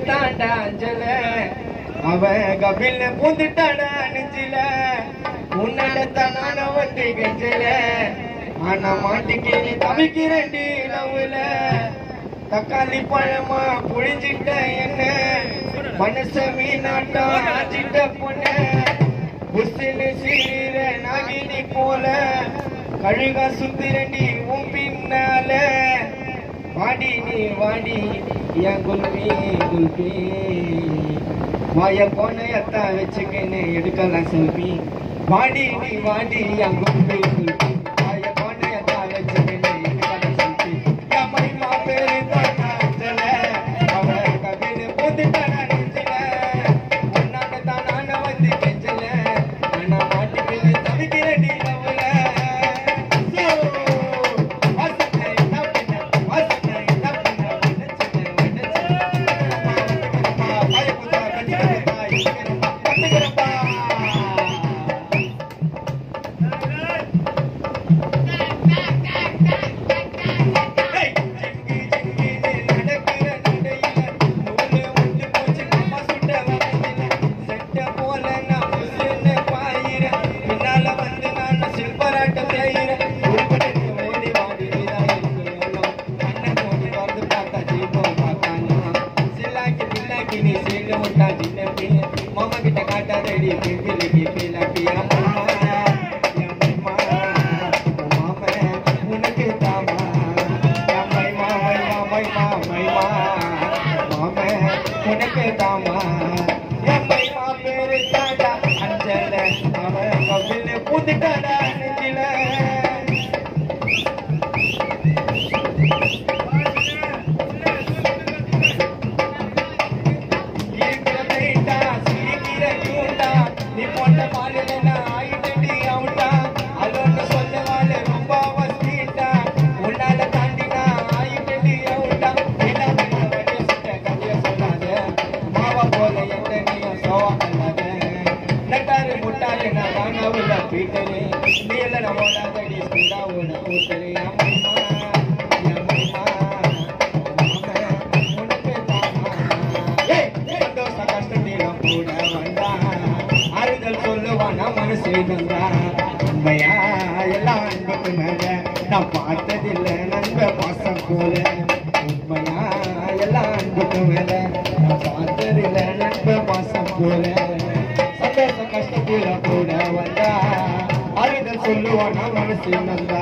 தாண்டா அஞ்சல அவ கபில பூந்துட்டாடா நெஞ்சில உன்னடத்தான் நான வந்து கெஞ்சல ஆனா மாட்டிக்கு நீ தவிக்கிறண்டி லவ்ல தக்காளி பழமா புழிஞ்சிட்ட என்ன மனச மீனாட்டம் ஆச்சிட்ட பொண்ண புசினு சீர நாகினி போல கழுகா சுத்திரண்டி உன் பின்னால வாடி நீ வாடி என் குல்பி குல்பி வாய போனையத்தான் வச்சுக்கின்னு எடுக்கலாம் செல்வி வாடி நீ வாடி என் குல்பி குல்பி வாய போனையத்தான் வச்சுக்கின்னு எடுக்கலாம் செல்வி என் மைமா பேரு தான் அஞ்சல அவள கவிழ் போட்டுட்டானா நெஞ்சில உன்னால தான் நானும் வந்து கெஞ்சல ஆனா மாட்டுக்கு தவிக்கிறேன் நீ அவள வாசனை தப்பின வாசனை தப்பின வனச்சனை வனச்சனை பாய புதா கட்டிக்கிறப்பா இருக்கிறப்பா கட்டிக்கிறப்பா ஏய் ஜிங்கி ஜிங்கி நடக்கிற நடையில நூலு ஒட்டு போச்சு நம்ம சுட்ட வரையில செட்ட போல நான் முசுன்னு பாயிரேன் பின்னால வந்து நான் சில்பராட்டம் செய்கிறேன் உருப்படிக்கு ஓடி வாடி நீதான் இருக்கணும் அண்ணன் கோடி வந்து பார்த்தா ஜீவம் பார்த்தானா சில்லாக்கி பில்லாக்கி நீ சீங்க விட்டா சின்ன பிள்ளை மாமா கிட்ட காட்டாதடி பிள்ளைக்கு பிள்ளாக்கி அம்மா அம்மா மாமா உனக்கு தாமா மை மாமை மாமை மாமை மா மாமே உனக்கு தாமா எம்மை மா பேரு தாடா அஞ்சல அவன் கவில பூந்துட்டாடா நெஞ்சில இருக்கிற தைட்டா சிரிக்கிற கூண்டா நீ போட்ட மாலையில நான் ஆயிட்டடி அவுட்டா அதொன்னு சொல்ல வாழ ரொம்ப அவஸ்தீட்டா உன்னால தாண்டி நான் ஆயிட்டடி அவுட்டா என்ன பண்ண வழிய சுட்ட கதைய சொல்லாத மாவா போல எந்த நீயும் சோவா பண்ணாத நட்டாரு முட்டாரு நான் வாங்கவுல பீட்டரு நீ எல்லாம் ஓடாதடி ஸ்பீடா ஓட கூட்டரு அம்மா அம்மா உனக்கு தாமா ஏய், சந்தோஷ கஷ்டத்திலும் கூட வந்தா ஆறுதல் சொல்லுவானா மனசு வந்தா உண்மையா எல்லாம் அன்புக்கு மேல நான் பார்த்ததில்லை நண்ப பாசம் போல உண்மையா எல்லாம் அன்புக்கு மேல நான் பார்த்ததில்லை நண்ப பாசம் போல சந்தோஷ கஷ்டத்திலும் கூட வந்தா ஆறுதல் சொல்லுவானா மனசு வந்தா